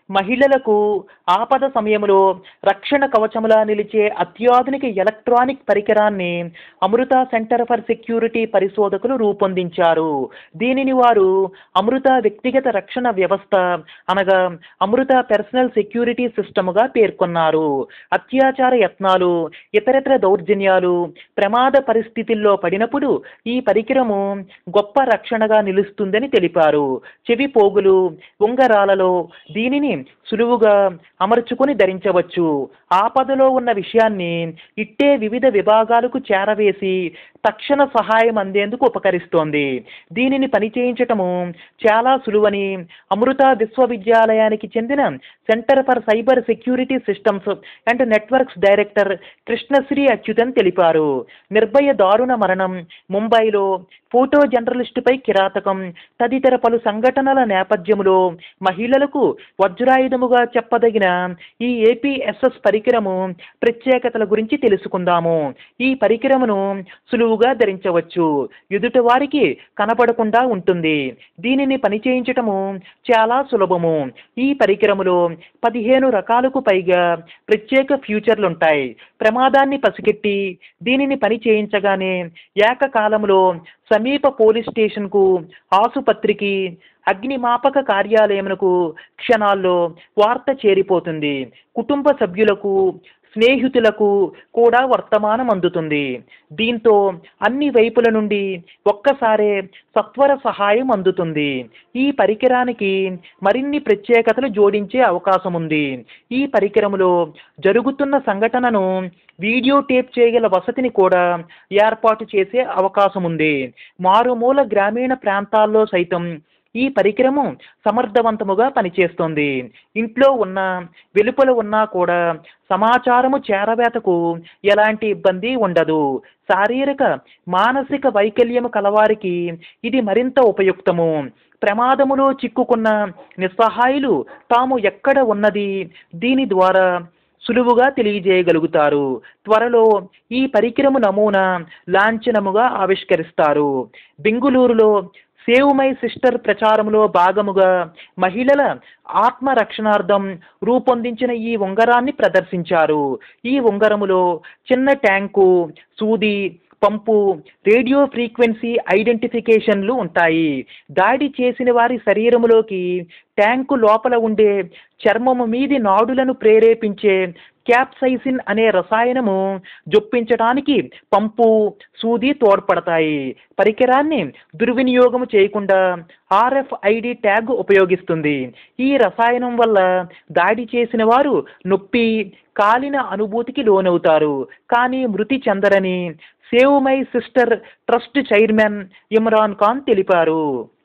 మహిళలకు ఆపద సమయంలో రక్షణ కవచములా నిలిచే అత్యాధునిక ఎలక్ట్రానిక్ పరికరాన్ని అమృత సెంటర్ ఫర్ సెక్యూరిటీ పరిశోధకులు రూపొందించారు దీనిని వారు అమృత వ్యక్తిగత రక్షణ వ్యవస్థ అనగా అమృత పర్సనల్ సెక్యూరిటీ సిస్టమ్గా పేర్కొన్నారు అత్యాచార యత్నాలు ఇతరత్ర దౌర్జన్యాలు ప్రమాద పరిస్థితుల్లో పడినప్పుడు ఈ పరికరము గొప్ప రక్షణగా నిలుస్తుందని తెలిపారు చెవి పోగులు ఉంగరాలలో దీనిని సులువుగా అమర్చుకొని ధరించవచ్చు ఆపదలో ఉన్న విషయాన్ని ఇట్టే వివిధ విభాగాలకు చేరవేసి తక్షణ సహాయం అందేందుకు ఉపకరిస్తోంది దీనిని పనిచేయించటము చాలా సులువని అమృత విశ్వవిద్యాలయానికి చెందిన centre for cyber security systems and networks director Krishnashree Achuthan తెలిపారు నిర్భయ దారుణ మరణం ముంబైలో ఫోటో జర్నలిస్టుపై కిరాతకం తదితర పలు సంఘటనల నేపథ్యంలో మహిళలకు వజ్రాయుధముగా చెప్పదగిన ఈ ఏపీఎస్ఎస్ పరికరము ప్రత్యేకతల గురించి తెలుసుకుందాము ఈ పరికరమును సులువుగా ధరించవచ్చు ఎదుటి వారికి కనపడకుండా ఉంటుంది దీనిని పనిచేయించటము చాలా సులభము ఈ పరికరములో పదిహేను రకాలకు పైగా ప్రత్యేక ఫ్యూచర్లు ఉంటాయి ప్రమాదాన్ని పసిగట్టి దీనిని పని చేయించగానే ఏకకాలంలో సమీప పోలీస్ స్టేషన్కు ఆసుపత్రికి అగ్నిమాపక కార్యాలయమునకు క్షణాల్లో వార్త చేరిపోతుంది కుటుంబ సభ్యులకు స్నేహితులకు కూడా వర్తమానం అందుతుంది దీంతో అన్ని వైపుల నుండి ఒక్కసారే సత్వర సహాయం అందుతుంది ఈ పరికరానికి మరిన్ని ప్రత్యేకతలు జోడించే అవకాశం ఉంది ఈ పరికరములో జరుగుతున్న సంఘటనను వీడియో టేప్ చేయగల వసతిని కూడా ఏర్పాటు చేసే అవకాశం ఉంది మారుమూల గ్రామీణ ప్రాంతాల్లో సైతం ఈ పరికరము సమర్థవంతముగా పనిచేస్తుంది ఇంట్లో ఉన్న వెలుపల ఉన్నా కూడా సమాచారము చేరవేతకు ఎలాంటి ఇబ్బంది ఉండదు శారీరక మానసిక వైకల్యము కలవారికి ఇది మరింత ఉపయుక్తము ప్రమాదములో చిక్కుకున్న నిస్సహాయులు తాము ఎక్కడ ఉన్నది దీని ద్వారా సులువుగా తెలియజేయగలుగుతారు త్వరలో ఈ పరికరము నమూనా లాంఛనముగా ఆవిష్కరిస్తారు బెంగుళూరులో సేవ్ మై సిస్టర్ ప్రచారంలో భాగముగా మహిళల ఆత్మరక్షణార్థం రూపొందించిన ఈ ఉంగరాన్ని ప్రదర్శించారు ఈ ఉంగరములో చిన్న ట్యాంకు సూది పంపు రేడియో ఫ్రీక్వెన్సీ ఐడెంటిఫికేషన్లు ఉంటాయి దాడి చేసిన వారి శరీరములోకి ట్యాంకు లోపల ఉండే చర్మము మీది నాడులను ప్రేరేపించే క్యాప్సైసిన్ అనే రసాయనము జొప్పించడానికి పంపు సూది తోడ్పడతాయి పరికరాన్ని దుర్వినియోగం చేయకుండా ఆర్ఎఫ్ఐడి ట్యాగ్ ఉపయోగిస్తుంది ఈ రసాయనం వల్ల దాడి చేసిన వారు నొప్పి కాలిన అనుభూతికి లోనవుతారు కానీ మృతి చెందరని save my sister trust chairman Imran Khan తెలిపారు